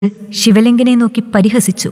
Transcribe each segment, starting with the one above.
ശിവലിംഗനെ നോക്കി പരിഹസിച്ചു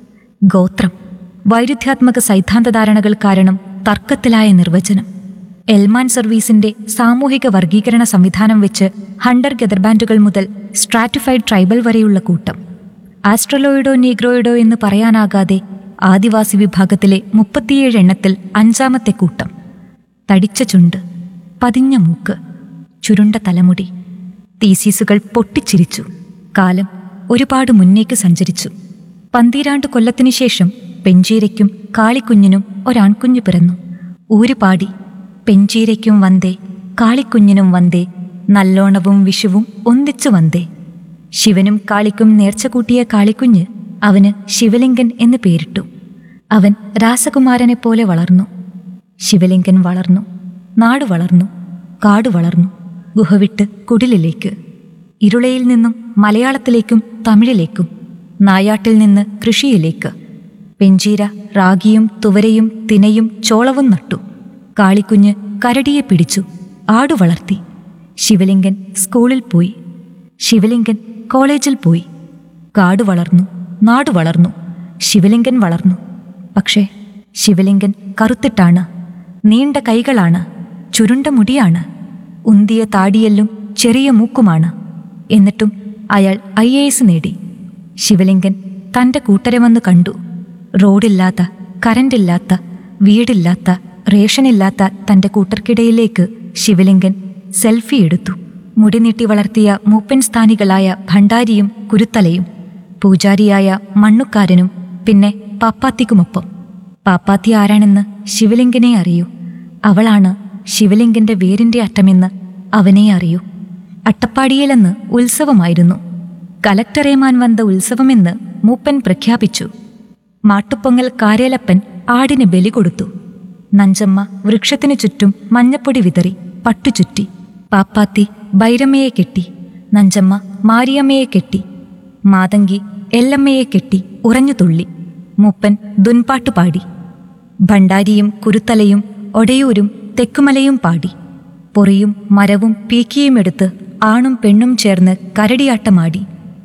ഗോത്രം വൈരുദ്ധ്യാത്മക സൈദ്ധാന്തധാരണകൾ കാരണം തർക്കത്തിലായ നിർവചനം എൽമാൻ സർവീസിന്റെ സാമൂഹിക വർഗീകരണ സംവിധാനം വെച്ച് ഹണ്ടർ ഗദർബാൻഡുകൾ മുതൽ സ്ട്രാറ്റിഫൈഡ് ട്രൈബൽ വരെയുള്ള കൂട്ടം ആസ്ട്രലോയിഡോ നീഗ്രോയിഡോ എന്ന് പറയാനാകാതെ ആദിവാസി വിഭാഗത്തിലെ മുപ്പത്തിയേഴ് എണ്ണത്തിൽ അഞ്ചാമത്തെ കൂട്ടം തടിച്ച ചുണ്ട് പതിഞ്ഞ മൂക്ക് ചുരുണ്ട തലമുടി തീസീസുകൾ പൊട്ടിച്ചിരിച്ചു കാലം ഒരുപാട് മുന്നേക്ക് സഞ്ചരിച്ചു പന്തീരാണ്ട് കൊല്ലത്തിനു ശേഷം പെഞ്ചീരയ്ക്കും കാളിക്കുഞ്ഞിനും ഒരാൺകുഞ്ഞു പിറന്നു ഊരുപാടി പെഞ്ചീരയ്ക്കും വന്തേ കാളിക്കുഞ്ഞിനും വന്തേ നല്ലോണവും വിഷുവും ഒന്നിച്ചു വന്തേ ശിവനും കാളിക്കും നേർച്ച കൂട്ടിയ കാളിക്കുഞ്ഞ് അവന് ശിവലിംഗൻ എന്ന് പേരിട്ടു അവൻ രാസകുമാരനെ പോലെ വളർന്നു ശിവലിംഗൻ വളർന്നു നാട് വളർന്നു കാട് വളർന്നു ഗുഹ വിട്ട് കുടിലിലേക്ക് ഇരുളയിൽ നിന്നും മലയാളത്തിലേക്കും തമിഴിലേക്കും നായാട്ടിൽ നിന്ന് കൃഷിയിലേക്ക് പെഞ്ചീര റാഗിയും തുവരയും തിനയും ചോളവും നട്ടു കാളിക്കുഞ്ഞ് കരടിയെ പിടിച്ചു ആടു വളർത്തി ശിവലിംഗൻ സ്കൂളിൽ പോയി ശിവലിംഗൻ കോളേജിൽ പോയി കാട് വളർന്നു നാട് വളർന്നു ശിവലിംഗൻ വളർന്നു പക്ഷേ ശിവലിംഗൻ കറുത്തിട്ടാണ് നീണ്ട കൈകളാണ് ചുരുണ്ട മുടിയാണ് ഉന്തിയ താടിയെല്ലും ചെറിയ മൂക്കുമാണ് എന്നിട്ടും അയാൾ ഐ എ എസ് നേടി ശിവലിംഗൻ തൻ്റെ കൂട്ടരെ വന്ന് കണ്ടു റോഡില്ലാത്ത കരണ്ടില്ലാത്ത വീടില്ലാത്ത റേഷനില്ലാത്ത തൻ്റെ കൂട്ടർക്കിടയിലേക്ക് ശിവലിംഗൻ സെൽഫി എടുത്തു മുടി നീട്ടി വളർത്തിയ മൂപ്പൻ സ്ഥാനികളായ ഭണ്ഡാരിയും കുരുത്തലയും പൂജാരിയായ മണ്ണുക്കാരനും പിന്നെ പാപ്പാത്തിക്കുമൊപ്പം പാപ്പാത്തി ആരാണെന്ന് ശിവലിംഗനെ അറിയൂ അവളാണ് ശിവലിംഗന്റെ വേരിന്റെ അറ്റമെന്ന് അവനെ അറിയൂ അട്ടപ്പാടിയിലെന്ന് ഉത്സവമായിരുന്നു കലക്ടറേമാൻ വന്ന ഉത്സവമെന്ന് മൂപ്പൻ പ്രഖ്യാപിച്ചു മാട്ടുപ്പൊങ്ങൽ കാരേലപ്പൻ ആടിന് ബലി കൊടുത്തു നഞ്ചമ്മ വൃക്ഷത്തിനു ചുറ്റും മഞ്ഞപ്പൊടി വിതറി പട്ടുചുറ്റി പാപ്പാത്തി ബൈരമ്മയെ കെട്ടി നഞ്ചമ്മ മാരിയമ്മയെ കെട്ടി മാതങ്കി എല്ലമ്മയെ കെട്ടി ഉറഞ്ഞു തുള്ളി മൂപ്പൻ ദുൻപാട്ടു പാടി ഭണ്ഡാരിയും കുരുത്തലയും ഒടയൂരും തെക്കുമലയും പാടി പൊറിയും മരവും പീക്കിയുമെടുത്ത് ആണും പെണ്ണും ചേർന്ന് കരടിയാട്ടമാടി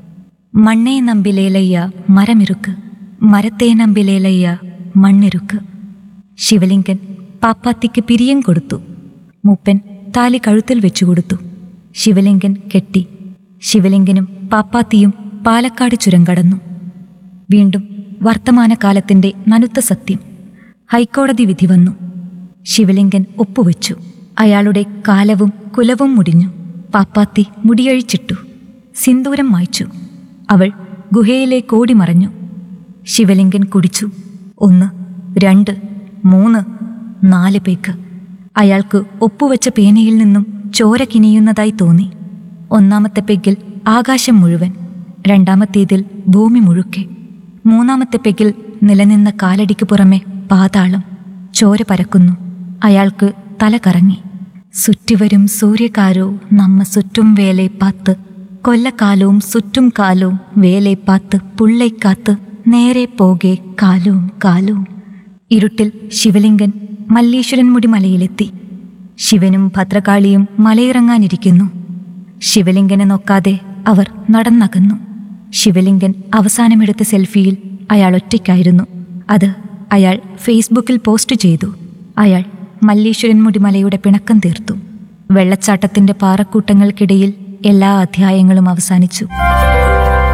മണ്ണേ നമ്പിലേലയ്യ മരമിറുക്ക് മരത്തേ നമ്പിലേലയ്യ മണ്ണിറുക്ക് ശിവലിംഗൻ പാപ്പാത്തിക്ക് പിരിയം കൊടുത്തു മൂപ്പൻ താലി കഴുത്തിൽ വെച്ചു കൊടുത്തു ശിവലിംഗൻ കെട്ടി ശിവലിംഗനും പാപ്പാത്തിയും പാലക്കാട് ചുരം കടന്നു വീണ്ടും വർത്തമാനകാലത്തിന്റെ നനുത്ത സത്യം ഹൈക്കോടതി വിധി വന്നു ശിവലിംഗൻ ഒപ്പുവെച്ചു അയാളുടെ കാലവും കുലവും മുടിഞ്ഞു പാപ്പാത്തി മുടിയഴിച്ചിട്ടു സിന്ദൂരം മായ്ച്ചു അവൾ ഗുഹയിലേക്ക് ഓടി മറഞ്ഞു ശിവലിംഗൻ കുടിച്ചു ഒന്ന് രണ്ട് മൂന്ന് നാല് പേക്ക് അയാൾക്ക് ഒപ്പുവെച്ച പേനയിൽ നിന്നും ചോര കിനിയുന്നതായി തോന്നി ഒന്നാമത്തെ പെഗ്ഗിൽ ആകാശം മുഴുവൻ രണ്ടാമത്തേതിൽ ഭൂമി മുഴുക്കെ മൂന്നാമത്തെ പെഗ്ഗിൽ നിലനിന്ന കാലടിക്ക് പുറമെ പാതാളം ചോര പരക്കുന്നു അയാൾക്ക് തല കറങ്ങി സുറ്റിവരും സൂര്യകാരോ നമ്മ സുറ്റും വേലെ പാത്ത് കൊല്ലക്കാലവും സുറ്റും കാലവും വേലെ പാത്ത് പുള്ളൈക്കാത്ത് നേരെ പോകെ കാലവും കാലവും ഇരുട്ടിൽ ശിവലിംഗൻ മല്ലീശ്വരൻ മുടി മലയിലെത്തി ശിവനും ഭദ്രകാളിയും മലയിറങ്ങാനിരിക്കുന്നു ശിവലിംഗനെ നോക്കാതെ അവർ നടന്നകന്നു ശിവലിംഗൻ അവസാനമെടുത്ത സെൽഫിയിൽ അയാൾ ഒറ്റയ്ക്കായിരുന്നു അത് അയാൾ ഫേസ്ബുക്കിൽ പോസ്റ്റ് ചെയ്തു അയാൾ മല്ലീശ്വരൻ മുടിമലയുടെ പിണക്കം തീർത്തു വെള്ളച്ചാട്ടത്തിന്റെ പാറക്കൂട്ടങ്ങൾക്കിടയിൽ എല്ലാ അധ്യായങ്ങളും അവസാനിച്ചു